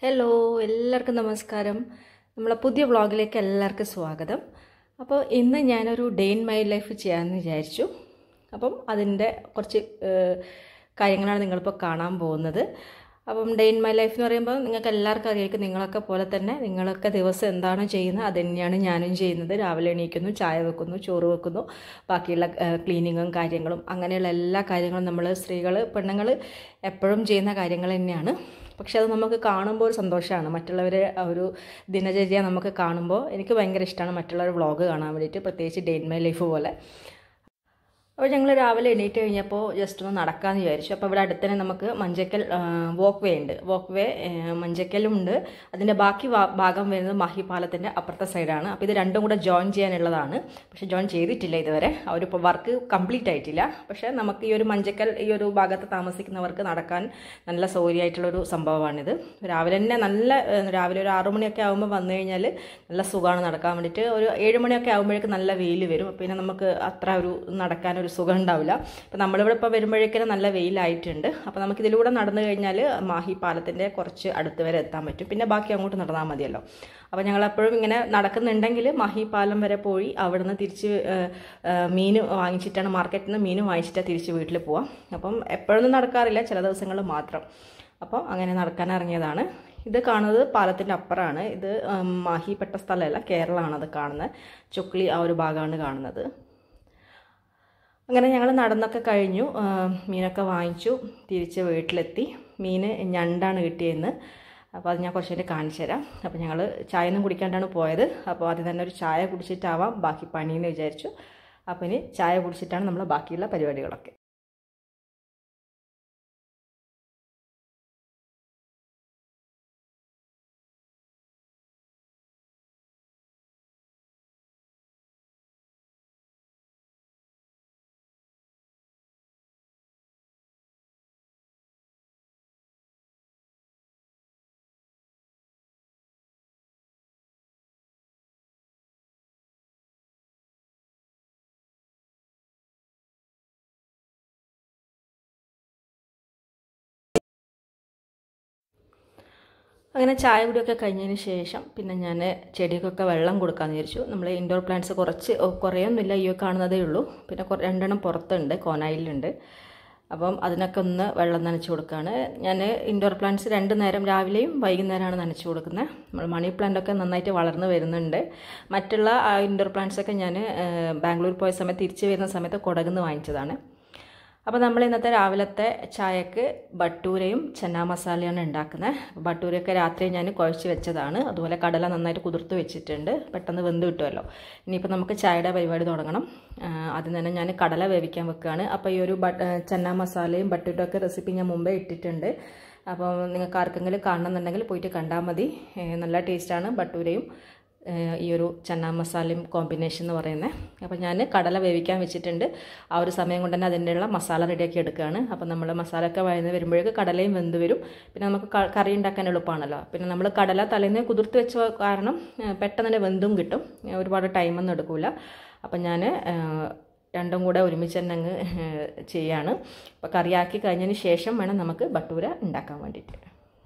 hello എല്ലാവർക്കും നമസ്കാരം നമ്മളെ പുതിയ വ്ളോഗിലേക്ക് എല്ലാവർക്കും സ്വാഗതം അപ്പോൾ ഇന്ന് ഞാനൊരു ഡേ ഇൻ മൈ ലൈഫ് ചെയ്യാമെന്ന് വിചാരിച്ചു അപ്പം അതിൻ്റെ കുറച്ച് ഏഹ്, കാര്യങ്ങളാണ് നിങ്ങളിപ്പോൾ കാണാൻ പോകുന്നത് അപ്പം ഡേ ഇൻ മൈ ലൈഫ് എന്ന് പറയുമ്പോൾ നിങ്ങൾക്ക് എല്ലാവർക്കും അറിയാം നിങ്ങളൊക്കെ പോലെ തന്നെ നിങ്ങളൊക്കെ ദിവസം എന്താണോ ചെയ്യുന്നത് അത് തന്നെയാണ് ഞാനും ചെയ്യുന്നത് രാവിലെ എണീക്കുന്നു ചായ വെക്കുന്നു ചോറ് വെക്കുന്നു ബാക്കിയുള്ള ക്ലീനിങ്ങും കാര്യങ്ങളും അങ്ങനെയുള്ള എല്ലാ കാര്യങ്ങളും നമ്മൾ സ്ത്രീകൾ പെണ്ണുങ്ങൾ എപ്പോഴും ചെയ്യുന്ന കാര്യങ്ങൾ തന്നെയാണ് പക്ഷെ അത് നമുക്ക് കാണുമ്പോൾ ഒരു സന്തോഷമാണ് മറ്റുള്ളവരെ ആ ഒരു ദിനചര്യ നമുക്ക് കാണുമ്പോൾ എനിക്ക് ഭയങ്കര ഇഷ്ടമാണ് മറ്റുള്ളവർ വ്ളോഗ് കാണാൻ വേണ്ടിയിട്ട് പ്രത്യേകിച്ച് ഡേ ഇൻ മൈ ലൈഫ് പോലെ അപ്പോൾ ഞങ്ങൾ രാവിലെ എണീറ്റ് കഴിഞ്ഞപ്പോൾ ജസ്റ്റ് ഒന്ന് നടക്കാമെന്ന് വിചാരിച്ചു അപ്പോൾ ഇവിടെ അടുത്ത് തന്നെ നമുക്ക് മഞ്ചക്കൽ വോക്ക് വേ ഉണ്ട് വോക്ക് വേ മഞ്ചക്കലും ഉണ്ട് അതിൻ്റെ ബാക്കി വാ- ഭാഗം വരുന്നത് മാഹി പാലത്തിൻ്റെ അപ്പുറത്തെ സൈഡാണ് അപ്പോൾ ഇത് രണ്ടും കൂടെ ജോയിൻ ചെയ്യാനുള്ളതാണ് പക്ഷേ ജോയിൻ ചെയ്തിട്ടില്ല ഇതുവരെ അവരിപ്പോൾ വർക്ക് കംപ്ലീറ്റ് ആയിട്ടില്ല പക്ഷേ നമുക്ക് ഈ ഒരു മഞ്ചക്കൽ ഈ ഒരു ഭാഗത്ത് താമസിക്കുന്നവർക്ക് നടക്കാൻ നല്ല സൗകര്യമായിട്ടുള്ളൊരു സംഭവമാണിത് രാവിലെ തന്നെ നല്ല ഏഹ്, രാവിലെ ഒരു ആറു മണിയൊക്കെ ആകുമ്പോൾ വന്നു കഴിഞ്ഞാൽ നല്ല സുഖമാണ് നടക്കാൻ വേണ്ടിയിട്ട് ഒരു ഏഴ് മണിയൊക്കെ ആകുമ്പോഴേക്കും നല്ല വെയിൽ വരും അപ്പോൾ പിന്നെ നമുക്ക് അത്ര ഒരു നടക്കാനൊരു സുഖം ഉണ്ടാവില്ല അപ്പോൾ നമ്മളിവിടെ ഇപ്പോൾ വരുമ്പോഴേക്കും നല്ല വെയിലായിട്ടുണ്ട് അപ്പോൾ നമുക്ക് ഇതിലൂടെ നടന്നു കഴിഞ്ഞാൽ മാഹി പാലത്തിൻ്റെ കുറച്ച് അടുത്ത് വരെ എത്താൻ പറ്റും പിന്നെ ബാക്കി അങ്ങോട്ട് നടന്നാൽ മതിയല്ലോ അപ്പോൾ ഞങ്ങൾ എപ്പോഴും ഇങ്ങനെ നടക്കുന്നുണ്ടെങ്കിൽ മാഹി പാലം വരെ പോയി അവിടുന്ന് തിരിച്ച് ഏഹ്, ഏഹ്, മീൻ വാങ്ങിച്ചിട്ടാണ് മാർക്കറ്റിൽ നിന്ന് മീൻ വാങ്ങിച്ചിട്ടാണ് തിരിച്ച് വീട്ടിൽ പോവാം അപ്പം എപ്പോഴൊന്നും നടക്കാറില്ല ചില ദിവസങ്ങളിൽ മാത്രം അപ്പോൾ അങ്ങനെ നടക്കാൻ ഇറങ്ങിയതാണ് ഇത് കാണുന്നത് പാലത്തിൻ്റെ അപ്പുറമാണ് ഇത് ഉം, മാഹി പെട്ട സ്ഥലമല്ല കേരളമാണ് അത് കാണുന്നത് ചുക്ലി ആ ഒരു ഭാഗമാണ് കാണുന്നത് അങ്ങനെ ഞങ്ങൾ നടന്നൊക്കെ കഴിഞ്ഞു ആ, മീനൊക്കെ വാങ്ങിച്ചു തിരിച്ച് വീട്ടിലെത്തി മീൻ ഞണ്ടാണ് കിട്ടിയതെന്ന് അപ്പോൾ അത് ഞാൻ കുറച്ച് നേരം കാണിച്ചു തരാം അപ്പോൾ ഞങ്ങൾ ചായ ഒന്നും കുടിക്കാണ്ടാണ് പോയത് അപ്പോൾ ആദ്യം തന്നെ ഒരു ചായ കുടിച്ചിട്ടാവാം ബാക്കി പണിയെന്ന് വിചാരിച്ചു അപ്പോൾ ഇനി ചായ കുടിച്ചിട്ടാണ് നമ്മൾ ബാക്കിയുള്ള പരിപാടികളൊക്കെ അങ്ങനെ ചായ കുടിയൊക്കെ കഴിഞ്ഞതിന് ശേഷം പിന്നെ ഞാൻ ചെടിക്കൊക്കെ വെള്ളം കൊടുക്കാമെന്ന് വിചാരിച്ചു നമ്മൾ ഇൻഡോർ പ്ലാന്റ്സ് കുറച്ച് ഓ, കുറേയൊന്നുമില്ല ഈ കാണുന്നതേ ഉള്ളൂ പിന്നെ കുറേ രണ്ടെണ്ണം പുറത്തുണ്ട് കോനായിലുണ്ട് അപ്പം അതിനൊക്കെ ഒന്ന് വെള്ളം നനച്ച് കൊടുക്കുകയാണ് ഞാൻ ഇൻഡോർ പ്ലാന്റ്സ് രണ്ട് നേരം രാവിലെയും വൈകുന്നേരമാണ് നനച്ച് കൊടുക്കുന്നത് നമ്മൾ മണി പ്ലാന്റ് ഒക്കെ നന്നായിട്ട് വളർന്ന് വരുന്നുണ്ട് മറ്റുള്ള ഇൻഡോർ പ്ലാന്റ്സ് ഒക്കെ ഞാൻ ബാംഗ്ലൂർ പോയ സമയത്ത് തിരിച്ച് വരുന്ന സമയത്ത് കൊടകുന്ന് വാങ്ങിച്ചതാണ് അപ്പോൾ നമ്മൾ ഇന്നത്തെ രാവിലത്തെ ചായക്ക് ബട്ടൂരയും ചന്നാ മസാലയാണ് ഉണ്ടാക്കുന്നത് ബട്ടൂരയൊക്കെ രാത്രി ഞാൻ കുഴച്ച് വെച്ചതാണ് അതുപോലെ കടല നന്നായിട്ട് കുതിർത്ത് വെച്ചിട്ടുണ്ട് പെട്ടെന്ന് വെന്ത് കിട്ടുമല്ലോ ഇനിയിപ്പോൾ നമുക്ക് ചായയുടെ പരിപാടി തുടങ്ങണം ആ, ആദ്യം തന്നെ ഞാൻ കടല വേവിക്കാൻ വെക്കുകയാണ് അപ്പോൾ ഈ ഒരു ബട്ട് ചന്നാ മസാലയും ബട്ടൂരയൊക്കെ റെസിപ്പി ഞാൻ മുമ്പേ ഇട്ടിട്ടുണ്ട് അപ്പോൾ നിങ്ങൾക്ക് ആർക്കെങ്കിലും കാണണമെന്നുണ്ടെങ്കിൽ പോയിട്ട് കണ്ടാൽ മതി ഏ, നല്ല ടേസ്റ്റാണ് ബട്ടൂരയും ഏഹ് ഈ ഒരു ചന്നാ മസാലയും കോമ്പിനേഷൻ എന്ന് പറയുന്നത് അപ്പോൾ ഞാൻ കടല വേവിക്കാൻ വെച്ചിട്ടുണ്ട് ആ ഒരു സമയം കൊണ്ട് തന്നെ അതിൻ്റെയുള്ള മസാല റെഡിയാക്കി എടുക്കുകയാണ് അപ്പോൾ നമ്മൾ മസാല ഒക്കെ വഴന്ന് വരുമ്പോഴേക്ക് കടലയും വെന്ത് വരും പിന്നെ നമുക്ക് ക- കറി ഉണ്ടാക്കാൻ എളുപ്പമാണല്ലോ പിന്നെ നമ്മൾ കടല തലേന്ന് കുതിർത്ത് വെച്ച കാരണം ഏഹ് പെട്ടെന്ന് തന്നെ വെന്തും കിട്ടും ഏഹ് ഒരുപാട് ടൈമൊന്നും എടുക്കില്ല അപ്പം ഞാൻ രണ്ടും കൂടെ ഒരുമിച്ച് തന്നെ അങ്ങ് ഏഹ് ചെയ്യാണ് അപ്പോൾ കറിയാക്കി കഴിഞ്ഞതിന് ശേഷം വേണം നമുക്ക് ബട്ടൂര ഉണ്ടാക്കാൻ വേണ്ടിയിട്ട്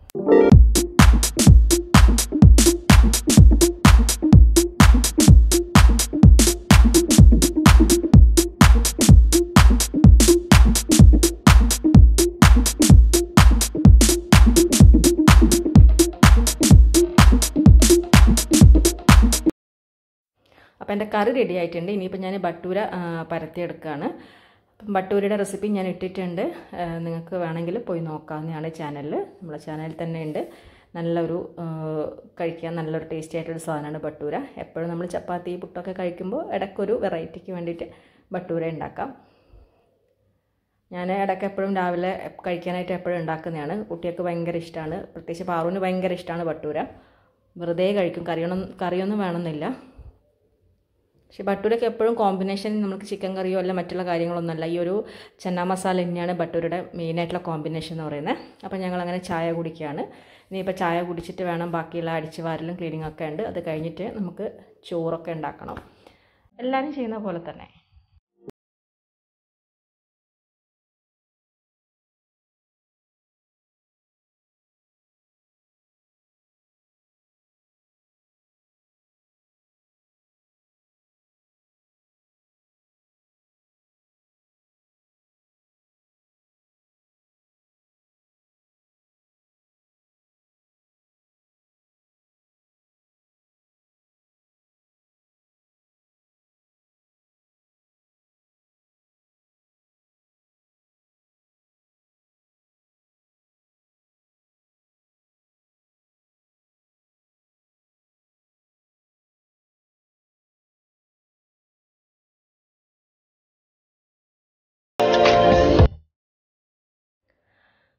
അപ്പോൾ എൻ്റെ കറി റെഡി ആയിട്ടുണ്ട് ഇനിയിപ്പോൾ ഞാൻ ബട്ടൂര ആ, പരത്തിയെടുക്കുകയാണ് അപ്പം ബട്ടൂരയുടെ റെസിപ്പി ഞാൻ ഇട്ടിട്ടുണ്ട് ആ, നിങ്ങൾക്ക് വേണമെങ്കിൽ പോയി നോക്കാവുന്നതാണ് ചാനലിൽ നമ്മളെ ചാനലിൽ തന്നെ ഉണ്ട് നല്ലൊരു ആ, കഴിക്കാൻ നല്ലൊരു ടേസ്റ്റി ആയിട്ടൊരു സാധനമാണ് ബട്ടൂര എപ്പോഴും നമ്മൾ ചപ്പാത്തി പുട്ടൊക്കെ കഴിക്കുമ്പോൾ ഇടയ്ക്കൊരു വെറൈറ്റിക്ക് വേണ്ടിയിട്ട് ബട്ടൂര ഉണ്ടാക്കാം ഞാൻ ഇടയ്ക്ക് എപ്പോഴും രാവിലെ കഴിക്കാനായിട്ട് എപ്പോഴും ഉണ്ടാക്കുന്നതാണ് കുട്ടികൾക്ക് ഭയങ്കര ഇഷ്ടമാണ് പ്രത്യേകിച്ച് പാറുവിന് ഭയങ്കര ഇഷ്ടമാണ് ബട്ടൂര വെറുതെ കഴിക്കും കറിയൊന്നും കറിയൊന്നും വേണമെന്നില്ല പക്ഷേ ബട്ടൂരൊക്കെ എപ്പോഴും കോമ്പിനേഷൻ നമുക്ക് ചിക്കൻ കറിയോ അല്ല മറ്റുള്ള കാര്യങ്ങളൊന്നുമല്ല ഈ ഒരു ചന്നാ മസാല തന്നെയാണ് ബട്ടൂരയുടെ മെയിനായിട്ടുള്ള കോമ്പിനേഷൻ എന്ന് പറയുന്നത് അപ്പോൾ ഞങ്ങൾ അങ്ങനെ ചായ കുടിക്കുകയാണ് ഇനിയിപ്പോൾ ചായ കുടിച്ചിട്ട് വേണം ബാക്കിയുള്ള അടിച്ചു വാരലും ക്ലീനിങ് ഒക്കെ ഉണ്ട് അത് കഴിഞ്ഞിട്ട് നമുക്ക് ചോറൊക്കെ ഉണ്ടാക്കണം എല്ലാവരും ചെയ്യുന്ന പോലെ തന്നെ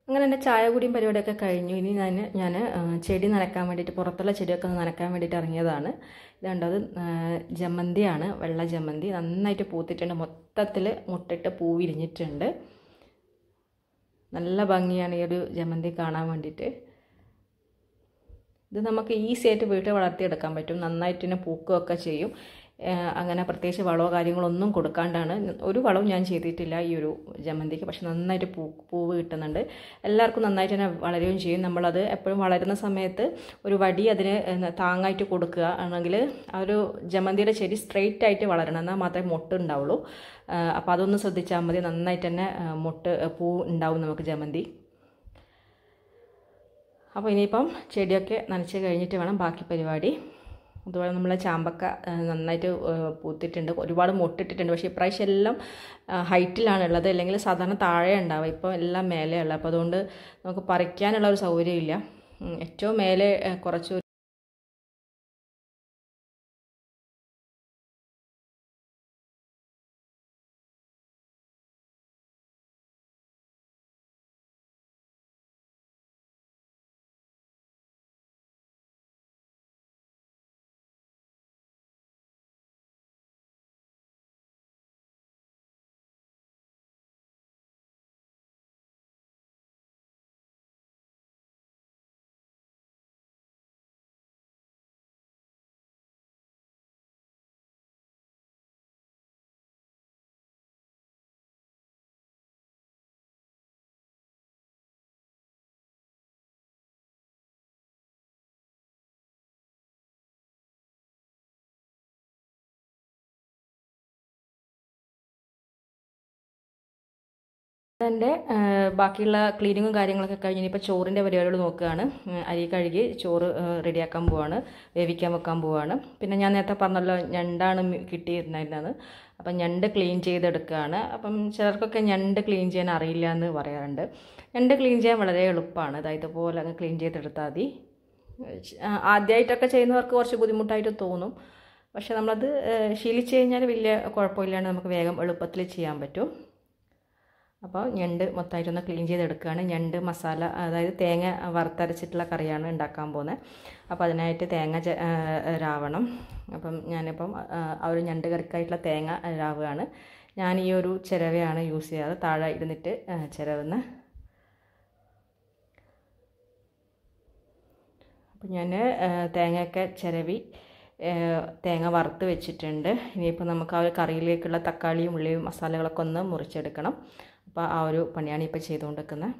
അങ്ങനെ എൻ്റെ ചായ കുടിയും പരിപാടിയൊക്കെ കഴിഞ്ഞു ഇനി ഞാൻ ഞാൻ ചെടി നനക്കാൻ വേണ്ടിയിട്ട് പുറത്തുള്ള ചെടിയൊക്കെ ഒന്ന് നനക്കാൻ വേണ്ടിയിട്ട് ഇറങ്ങിയതാണ് ഇതുണ്ടത് ജമന്തിയാണ് വെള്ള ജമന്തി നന്നായിട്ട് പൂത്തിട്ടുണ്ട് മൊത്തത്തിൽ മുട്ടിട്ട് പൂ വിരിഞ്ഞിട്ടുണ്ട് നല്ല ഭംഗിയാണ് ഈ ഒരു ജമന്തി കാണാൻ വേണ്ടിയിട്ട് ഇത് നമുക്ക് ഈസി ആയിട്ട് വീട്ടിൽ വളർത്തിയെടുക്കാൻ പറ്റും നന്നായിട്ട് തന്നെ പൂക്കുകയൊക്കെ ചെയ്യും അങ്ങനെ പ്രത്യേകിച്ച് വളമോ കാര്യങ്ങളൊന്നും കൊടുക്കാണ്ടാണ് ഒരു വളവും ഞാൻ ചെയ്തിട്ടില്ല ഈ ഒരു ജമന്തിക്ക് പക്ഷെ നന്നായിട്ട് പൂ പൂവ് കിട്ടുന്നുണ്ട് എല്ലാവർക്കും നന്നായിട്ട് തന്നെ വളരുകയും ചെയ്യും നമ്മളത് എപ്പോഴും വളരുന്ന സമയത്ത് ഒരു വടി അതിന് താങ്ങായിട്ട് കൊടുക്കുക ആണെങ്കിൽ ആ ഒരു ജമന്തിയുടെ ചെടി സ്ട്രെയിറ്റ് ആയിട്ട് വളരണം എന്നാൽ മാത്രമേ മൊട്ട് ഉണ്ടാവുള്ളൂ അപ്പോൾ അതൊന്ന് ശ്രദ്ധിച്ചാൽ മതി നന്നായിട്ട് തന്നെ മൊട്ട് പൂ ഉണ്ടാവും നമുക്ക് ജമന്തി അപ്പോൾ ഇനിയിപ്പം ചെടിയൊക്കെ നനച്ച് കഴിഞ്ഞിട്ട് വേണം ബാക്കി പരിപാടി അതുപോലെ നമ്മളെ ചാമ്പക്ക നന്നായിട്ട് പൂത്തിട്ടുണ്ട് ഒരുപാട് മൊട്ടിട്ടിട്ടുണ്ട് പക്ഷേ ഇപ്രാവശ്യം എല്ലാം ഹൈറ്റിലാണ് ഉള്ളത് അല്ലെങ്കിൽ സാധാരണ താഴെ ഉണ്ടാവുക ഇപ്പം എല്ലാം മേലെയുള്ള അപ്പോൾ അതുകൊണ്ട് നമുക്ക് പറിക്കാനുള്ള ഒരു സൗകര്യമില്ല ഏറ്റവും മേലെ കുറച്ച് എൻ്റെ ബാക്കിയുള്ള ക്ലീനിങ്ങും കാര്യങ്ങളൊക്കെ കഴിഞ്ഞ് ഇനിയിപ്പോൾ ചോറിൻ്റെ പരിപാടികൾ നോക്കുകയാണ് അരി കഴുകി ചോറ് റെഡിയാക്കാൻ പോവാണ് വേവിക്കാൻ വെക്കാൻ പോവാണ് പിന്നെ ഞാൻ നേരത്തെ പറഞ്ഞല്ലോ ഞണ്ടാണ് കിട്ടിയിരുന്നത് അപ്പം ഞണ്ട് ക്ലീൻ ചെയ്തെടുക്കുകയാണ് അപ്പം ചിലർക്കൊക്കെ ഞണ്ട് ക്ലീൻ ചെയ്യാൻ അറിയില്ല എന്ന് പറയാറുണ്ട് ഞണ്ട് ക്ലീൻ ചെയ്യാൻ വളരെ എളുപ്പമാണ് അതായത് ഇതുപോലെ അങ്ങ് ക്ലീൻ ചെയ്തെടുത്താൽ മതി ആദ്യമായിട്ടൊക്കെ ചെയ്യുന്നവർക്ക് കുറച്ച് ബുദ്ധിമുട്ടായിട്ട് തോന്നും പക്ഷെ നമ്മളത് ശീലിച്ച് കഴിഞ്ഞാൽ വലിയ കുഴപ്പമില്ലാണ്ട് നമുക്ക് വേഗം എളുപ്പത്തിൽ ചെയ്യാൻ പറ്റും അപ്പോൾ ഞണ്ട് മൊത്തമായിട്ടൊന്ന് ക്ലീൻ ചെയ്തെടുക്കുകയാണ് ഞണ്ട് മസാല അതായത് തേങ്ങ വറുത്തരച്ചിട്ടുള്ള കറിയാണ് ഉണ്ടാക്കാൻ പോകുന്നത് അപ്പോൾ അതിനായിട്ട് തേങ്ങ രാവണം അപ്പം ഞാനിപ്പം ആ ഒരു ഞണ്ട് കറിക്കായിട്ടുള്ള തേങ്ങ രാവുകയാണ് ഞാൻ ഈ ഒരു ചിരവയാണ് യൂസ് ചെയ്യാറ് താഴെ ഇരുന്നിട്ട് ചിരവുന്ന അപ്പം ഞാൻ തേങ്ങയൊക്കെ ചിരവി തേങ്ങ വറുത്ത് വെച്ചിട്ടുണ്ട് ഇനിയിപ്പോൾ നമുക്ക് ആ ഒരു കറിയിലേക്കുള്ള തക്കാളിയും ഉള്ളിയും മസാലകളൊക്കെ ഒന്ന് മുറിച്ചെടുക്കണം അപ്പോൾ ആ ഒരു പണിയാണ് ഇപ്പോൾ ചെയ്തുകൊണ്ടിരിക്കുന്നത്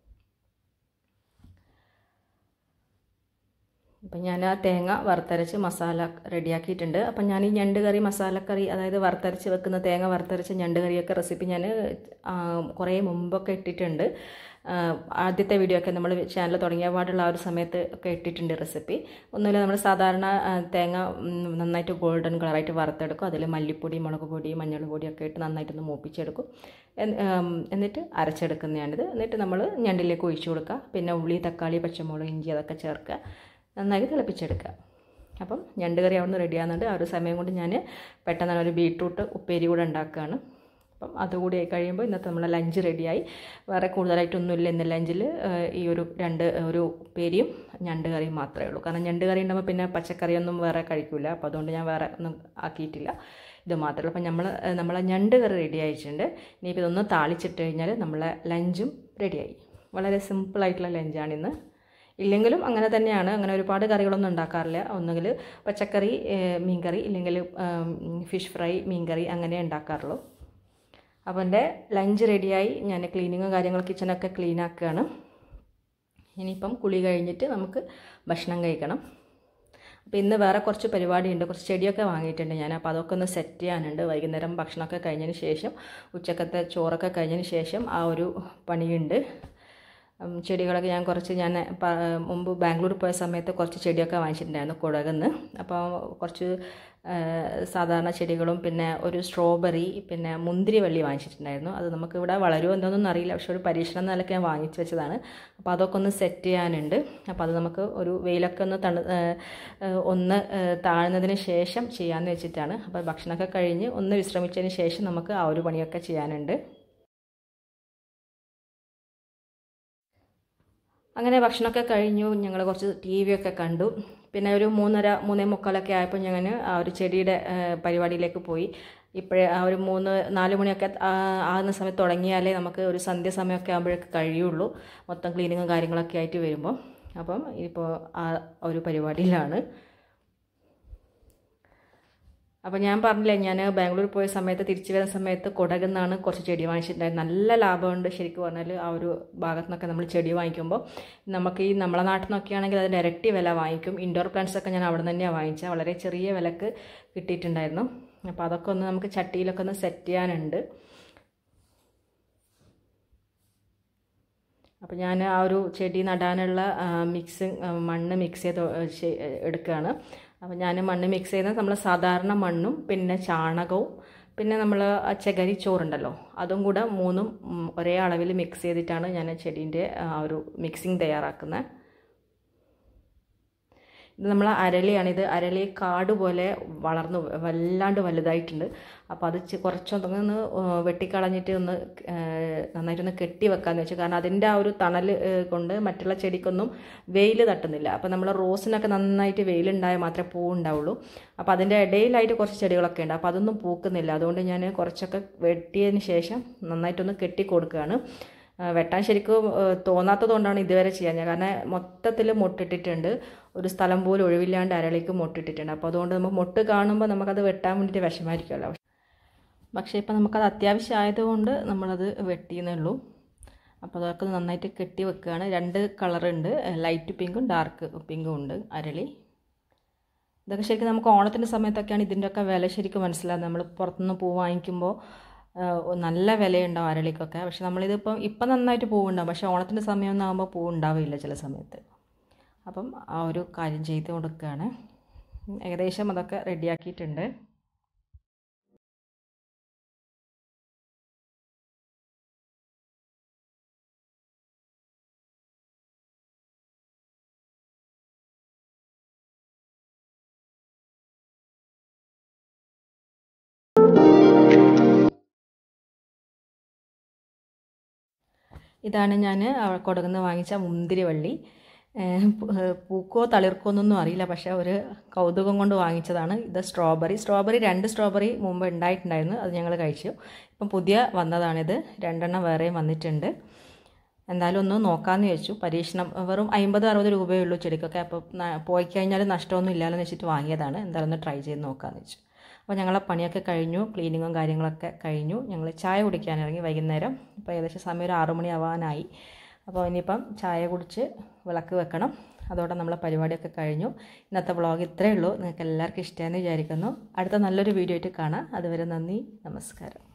അപ്പം ഞാൻ ആ തേങ്ങ വറുത്തരച്ച് മസാല റെഡിയാക്കിയിട്ടുണ്ട് അപ്പം ഞാൻ ഈ ഞണ്ട് കറി മസാലക്കറി അതായത് വറുത്തരച്ച് വെക്കുന്ന തേങ്ങ വറുത്തരച്ച് ഞണ്ട് കറിയൊക്കെ റെസിപ്പി ഞാൻ കുറേ മുമ്പൊക്കെ ഇട്ടിട്ടുണ്ട് ആദ്യത്തെ വീഡിയോ ഒക്കെ നമ്മൾ ചാനൽ തുടങ്ങിയ പാടുള്ള ആ ഒരു സമയത്ത് ഒക്കെ ഇട്ടിട്ടുണ്ട് റെസിപ്പി ഒന്നുമില്ല നമ്മൾ സാധാരണ തേങ്ങ നന്നായിട്ട് ഗോൾഡൻ കളറായിട്ട് വറുത്തെടുക്കും അതിൽ മല്ലിപ്പൊടി മുളക് പൊടി മഞ്ഞൾ പൊടിയൊക്കെ ഇട്ട് നന്നായിട്ടൊന്ന് മൂപ്പിച്ചെടുക്കും എന്നിട്ട് അരച്ചെടുക്കുന്നതാണിത് എന്നിട്ട് നമ്മൾ ഞണ്ടിലേക്ക് ഒഴിച്ചു കൊടുക്കുക പിന്നെ ഉള്ളി തക്കാളി പച്ചമുളക് ഇഞ്ചി അതൊക്കെ ചേർക്കുക നന്നായി തിളപ്പിച്ചെടുക്കുക അപ്പം ഞണ്ട് കറി അവിടെ നിന്ന് റെഡിയാകുന്നുണ്ട് ആ ഒരു സമയം കൊണ്ട് ഞാൻ പെട്ടെന്ന് ഒരു ബീട്രൂട്ട് ഉപ്പേരി കൂടെ ഉണ്ടാക്കുകയാണ് അപ്പം അതുകൂടി ആയി കഴിയുമ്പോൾ ഇന്നത്തെ നമ്മളെ ലഞ്ച് റെഡിയായി വേറെ കൂടുതലായിട്ടൊന്നുമില്ല ഇന്ന് ലഞ്ചിൽ ഈ ഒരു രണ്ട് ഒരു ഉപ്പേരിയും ഞണ്ട് കറിയും മാത്രമേ ഉള്ളൂ കാരണം ഞണ്ട് കറി ഉണ്ടാകുമ്പോൾ പിന്നെ പച്ചക്കറിയൊന്നും വേറെ കഴിക്കില്ല അപ്പോൾ അതുകൊണ്ട് ഞാൻ വേറെ ഒന്നും ആക്കിയിട്ടില്ല ഇത് മാത്രമേ ഉള്ളൂ അപ്പം നമ്മൾ നമ്മളെ ഞണ്ട് കറി റെഡി ആയിട്ടുണ്ട് ഇനിയിപ്പോൾ ഇതൊന്ന് താളിച്ചിട്ട് കഴിഞ്ഞാൽ നമ്മളെ ലഞ്ചും റെഡിയായി വളരെ സിമ്പിളായിട്ടുള്ള ലഞ്ചാണിന്ന് ഇല്ലെങ്കിലും അങ്ങനെ തന്നെയാണ് അങ്ങനെ ഒരുപാട് കറികളൊന്നും ഉണ്ടാക്കാറില്ല ഒന്നുകിൽ പച്ചക്കറി മീൻകറി ഇല്ലെങ്കിൽ ഫിഷ് ഫ്രൈ മീൻകറി അങ്ങനെ ഉണ്ടാക്കാറുള്ളൂ അപ്പോൾ എൻ്റെ ലഞ്ച് റെഡിയായി ഞാൻ ക്ലീനിങ്ങും കാര്യങ്ങളും കിച്ചണൊക്കെ ക്ലീൻ ആക്കുകയാണ് ഇനിയിപ്പം കുളി കഴിഞ്ഞിട്ട് നമുക്ക് ഭക്ഷണം കഴിക്കണം അപ്പോൾ ഇന്ന് വേറെ കുറച്ച് പരിപാടിയുണ്ട് കുറച്ച് ചെടിയൊക്കെ വാങ്ങിയിട്ടുണ്ട് ഞാൻ അപ്പോൾ അതൊക്കെ ഒന്ന് സെറ്റ് ചെയ്യാനുണ്ട് വൈകുന്നേരം ഭക്ഷണമൊക്കെ കഴിഞ്ഞതിന് ശേഷം ഉച്ചക്കത്തെ ചോറൊക്കെ കഴിഞ്ഞതിന് ശേഷം ആ ഒരു പണിയുണ്ട് ചെടികളൊക്കെ ഞാൻ കുറച്ച് ഞാൻ മുമ്പ് ബാംഗ്ലൂർ പോയ സമയത്ത് കുറച്ച് ചെടിയൊക്കെ വാങ്ങിച്ചിട്ടുണ്ടായിരുന്നു കുടകുന്ന് അപ്പോൾ കുറച്ച് സാധാരണ ചെടികളും പിന്നെ ഒരു സ്ട്രോബെറി പിന്നെ മുന്തിരി വള്ളി വാങ്ങിച്ചിട്ടുണ്ടായിരുന്നു അത് നമുക്ക് ഇവിടെ വളരുമോ എന്തോന്നൊന്നും അറിയില്ല പക്ഷെ ഒരു പരീക്ഷണം നിലയ്ക്ക് ഞാൻ വാങ്ങിച്ചു വെച്ചതാണ് അപ്പോൾ അതൊക്കെ ഒന്ന് സെറ്റ് ചെയ്യാനുണ്ട് അപ്പോൾ അത് നമുക്ക് ഒരു വെയിലൊക്കെ ഒന്ന് തണു ഒന്ന് താഴ്ന്നതിന് ശേഷം ചെയ്യാമെന്ന് വെച്ചിട്ടാണ് അപ്പോൾ ഭക്ഷണമൊക്കെ കഴിഞ്ഞ് ഒന്ന് വിശ്രമിച്ചതിന് ശേഷം നമുക്ക് ആ ഒരു പണിയൊക്കെ ചെയ്യാനുണ്ട് അങ്ങനെ ഭക്ഷണമൊക്കെ കഴിഞ്ഞു ഞങ്ങൾ കുറച്ച് ടി വി ഒക്കെ കണ്ടു പിന്നെ ഒരു മൂന്നര മൂന്നേ മുക്കാലൊക്കെ ആയപ്പോൾ ഞാൻ ആ ഒരു ചെടിയുടെ ആ, പരിപാടിയിലേക്ക് പോയി ഇപ്പോഴേ ആ ഒരു മൂന്ന് നാല് മണിയൊക്കെ ആ, ആകുന്ന സമയത്ത് തുടങ്ങിയാലേ നമുക്ക് ഒരു സന്ധ്യ സമയമൊക്കെ ആകുമ്പോഴേക്ക് കഴിയുള്ളൂ മൊത്തം ക്ലീനിങ്ങും കാര്യങ്ങളൊക്കെ ആയിട്ട് വരുമ്പോൾ അപ്പം ഇപ്പോൾ ആ ഒരു പരിപാടിയിലാണ് അപ്പോൾ ഞാൻ പറഞ്ഞില്ലേ ഞാൻ ബാംഗ്ലൂർ പോയ സമയത്ത് തിരിച്ചു വരുന്ന സമയത്ത് കൊടകിൽ നിന്നാണ് കുറച്ച് ചെടി വാങ്ങിച്ചിട്ടുണ്ടായത് നല്ല ലാഭമുണ്ട് ശരിക്കും പറഞ്ഞാൽ ആ ഒരു ഭാഗത്തു നിന്നൊക്കെ നമ്മൾ ചെടി വാങ്ങിക്കുമ്പോൾ നമുക്ക് ഈ നമ്മളെ നാട്ടിൽ നിന്നൊക്കെ ആണെങ്കിൽ അതിൻ്റെ ഇരട്ടി വില വാങ്ങിക്കും ഇൻഡോർ പ്ലാന്റ്സ് ഒക്കെ ഞാൻ അവിടെ നിന്ന് തന്നെയാണ് വാങ്ങിച്ചത് വളരെ ചെറിയ വിലക്ക് കിട്ടിയിട്ടുണ്ടായിരുന്നു അപ്പോൾ അതൊക്കെ ഒന്ന് നമുക്ക് ചട്ടിയിലൊക്കെ ഒന്ന് സെറ്റ് ചെയ്യാനുണ്ട് അപ്പോൾ ഞാൻ ആ ഒരു ചെടി നടാനുള്ള മിക്സ് മണ്ണ് മിക്സ് ചെയ്ത് ശെ- എടുക്കുകയാണ് അപ്പോൾ ഞാൻ മണ്ണ് മിക്സ് ചെയ്യുന്നത് നമ്മൾ സാധാരണ മണ്ണും പിന്നെ ചാണകവും പിന്നെ നമ്മൾ ചകരി ചോറുണ്ടല്ലോ അതും കൂടെ മൂന്നും ഉം, ഒരേ അളവിൽ മിക്സ് ചെയ്തിട്ടാണ് ഞാൻ ചെടീൻ്റെ ആ ഒരു മിക്സിങ് തയ്യാറാക്കുന്നത് ഇത് നമ്മൾ അരളിയാണ് ഇത് അരളി കാട് പോലെ വളർന്നു വല്ലാണ്ട് വലുതായിട്ടുണ്ട് അപ്പോൾ അത് ചെ- കുറച്ചൊന്ന് വെട്ടിക്കളഞ്ഞിട്ട് ഒന്ന് ഏഹ്, നന്നായിട്ടൊന്ന് കെട്ടി വെക്കാമെന്ന് വെച്ചു കാരണം അതിൻ്റെ ആ ഒരു തണൽ ഏഹ്, കൊണ്ട് മറ്റുള്ള ചെടിക്കൊന്നും വെയിൽ തട്ടുന്നില്ല അപ്പോൾ നമ്മൾ റോസിനൊക്കെ നന്നായിട്ട് വെയിലുണ്ടായാൽ മാത്രമേ പൂ ഉണ്ടാവുള്ളൂ അപ്പോൾ അതിൻ്റെ ഇടയിലായിട്ട് കുറച്ച് ചെടികളൊക്കെ ഉണ്ട് അപ്പോൾ അതൊന്നും പൂക്കുന്നില്ല അതുകൊണ്ട് ഞാൻ കുറച്ചൊക്കെ വെട്ടിയതിന് ശേഷം നന്നായിട്ടൊന്ന് കെട്ടി കൊടുക്കുകയാണ് ആ, വെട്ടാൻ ശരിക്കും ഏഹ്, തോന്നാത്തത് കൊണ്ടാണ് ഇതുവരെ ചെയ്യാൻ ഞാൻ കാരണം മൊത്തത്തിൽ മുട്ടിട്ടിട്ടുണ്ട് ഒരു സ്ഥലം പോലും ഒഴിവില്ലാണ്ട് അരളിക്ക് മുട്ടിട്ടിട്ടുണ്ട് അപ്പോൾ അതുകൊണ്ട് നമുക്ക് മുട്ട് കാണുമ്പോൾ നമുക്കത് വെട്ടാൻ വേണ്ടിയിട്ട് വിഷമായിരിക്കുമല്ലോ പക്ഷേ ഇപ്പം നമുക്കത് അത്യാവശ്യം ആയതുകൊണ്ട് നമ്മളത് വെട്ടിയെന്നേ ഉള്ളൂ അപ്പോൾ അതൊക്കെ നന്നായിട്ട് കെട്ടി വെക്കുകയാണ് രണ്ട് കളറുണ്ട് ലൈറ്റ് പിങ്കും ഡാർക്ക് പിങ്കും ഉണ്ട് അരളി ഇതൊക്കെ ശരിക്കും നമുക്ക് ഓണത്തിൻ്റെ സമയത്തൊക്കെയാണ് ഇതിൻ്റെയൊക്കെ വില ശരിക്കും മനസ്സിലാകുന്നത് നമ്മൾ പുറത്തുനിന്ന് പൂ വാങ്ങിക്കുമ്പോൾ ആ, നല്ല വിലയുണ്ടാവും അരളിക്കൊക്കെ പക്ഷെ നമ്മളിതിപ്പം ഇപ്പം നന്നായിട്ട് പൂവുണ്ടാവും പക്ഷേ ഓണത്തിൻ്റെ സമയമൊന്നും ആകുമ്പോൾ പൂ ഉണ്ടാവില്ല ചില സമയത്ത് അപ്പം ആ ഒരു കാര്യം ചെയ്ത് കൊടുക്കുകയാണ് ഏകദേശം അതൊക്കെ റെഡിയാക്കിയിട്ടുണ്ട് ഇതാണ് ഞാൻ കൊടുക്കുന്ന വാങ്ങിച്ച മുന്തിരിവള്ളി ഏഹ് പൂ- ഏഹ് പൂക്കോ തളിർക്കോ എന്നൊന്നും അറിയില്ല പക്ഷേ ഒരു കൗതുകം കൊണ്ട് വാങ്ങിച്ചതാണ് ഇത് സ്ട്രോബെറി സ്ട്രോബെറി രണ്ട് സ്ട്രോബെറി മുമ്പ് ഉണ്ടായിട്ടുണ്ടായിരുന്നു അത് ഞങ്ങൾ കഴിച്ചു ഇപ്പം പുതിയ വന്നതാണിത് രണ്ടെണ്ണം വേറെയും വന്നിട്ടുണ്ട് എന്തായാലും ഒന്ന് നോക്കാമെന്ന് ചോദിച്ചു പരീക്ഷണം വെറും അമ്പത് അറുപത് രൂപയേ ഉള്ളൂ ചെടിക്കൊക്കെ അപ്പോൾ ന- പോയി കഴിഞ്ഞാൽ നഷ്ടമൊന്നും ഇല്ലല്ലോ എന്ന് വെച്ചിട്ട് വാങ്ങിയതാണ് എന്തായാലും ഒന്ന് ട്രൈ ചെയ്ത് നോക്കാമെന്ന് വെച്ചു അപ്പോൾ ഞങ്ങളെ പണിയൊക്കെ കഴിഞ്ഞു ക്ലീനിങ്ങും കാര്യങ്ങളൊക്കെ കഴിഞ്ഞു ഞങ്ങൾ ചായ കുടിക്കാൻ ഇറങ്ങി വൈകുന്നേരം ഇപ്പോൾ ഏകദേശം സമയം ഒരു ആറു മണി ആവാനായി അപ്പോൾ ഇനിയിപ്പം ചായ കുടിച്ച് വിളക്ക് വെക്കണം അതോടെ നമ്മളെ പരിപാടിയൊക്കെ കഴിഞ്ഞു ഇന്നത്തെ വ്ളോഗ് ഇത്രയേ ഉള്ളൂ നിങ്ങൾക്ക് എല്ലാവർക്കും ഇഷ്ടമായെന്ന് വിചാരിക്കുന്നു അടുത്ത നല്ലൊരു വീഡിയോ ആയിട്ട് കാണാം അതുവരെ നന്ദി നമസ്കാരം